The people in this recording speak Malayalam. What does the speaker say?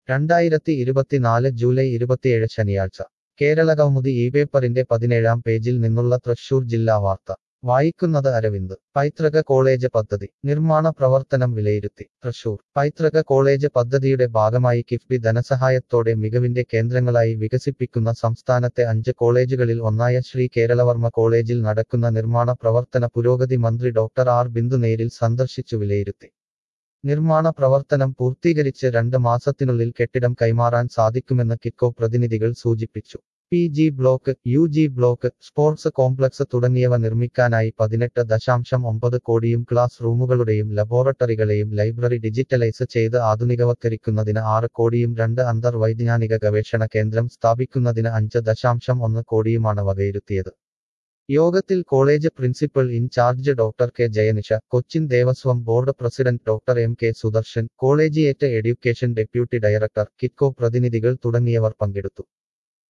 രണ്ടായിരത്തി ഇരുപത്തിനാല് ജൂലൈ ഇരുപത്തിയേഴ് ശനിയാഴ്ച കേരള കൗമുദി ഈ പേപ്പറിന്റെ പതിനേഴാം പേജിൽ നിന്നുള്ള തൃശൂർ ജില്ലാ വാർത്ത വായിക്കുന്നത് അരവിന്ദ് പൈതൃക കോളേജ് പദ്ധതി നിർമ്മാണ പ്രവർത്തനം വിലയിരുത്തി തൃശൂർ പൈതൃക കോളേജ് പദ്ധതിയുടെ ഭാഗമായി കിഫ്ബി ധനസഹായത്തോടെ മികവിന്റെ കേന്ദ്രങ്ങളായി വികസിപ്പിക്കുന്ന സംസ്ഥാനത്തെ അഞ്ച് കോളേജുകളിൽ ഒന്നായ ശ്രീ കേരളവർമ്മ കോളേജിൽ നടക്കുന്ന നിർമ്മാണ പ്രവർത്തന പുരോഗതി മന്ത്രി ഡോക്ടർ ആർ ബിന്ദു നേരിൽ സന്ദർശിച്ചു വിലയിരുത്തി നിർമ്മാണ പ്രവർത്തനം പൂർത്തീകരിച്ച് രണ്ട് മാസത്തിനുള്ളിൽ കെട്ടിടം കൈമാറാൻ സാധിക്കുമെന്ന് കിക്കോ പ്രതിനിധികൾ സൂചിപ്പിച്ചു P G block U G block sports complex തുടങ്ങിയവ നിർമ്മിക്കാനായി പതിനെട്ട് ദശാംശം ഒമ്പത് കോടിയും ക്ലാസ് റൂമുകളുടെയും ലബോറട്ടറികളെയും ലൈബ്രറി ഡിജിറ്റലൈസ് ചെയ്ത് ആധുനികവത്കരിക്കുന്നതിന് ആറ് കോടിയും രണ്ട് അന്തർ വൈജ്ഞാനിക ഗവേഷണ കേന്ദ്രം സ്ഥാപിക്കുന്നതിന് അഞ്ച് ദശാംശം ഒന്ന് കോടിയുമാണ് വകയിരുത്തിയത് യോഗത്തിൽ college principal incharge doctor K Jayanisha Cochin Devaswom board president doctor M K Sudarshan collegiate education deputy director KITCO പ്രതിനിധികൾ തുടങ്ങിയവർ പങ്കെടുത്തു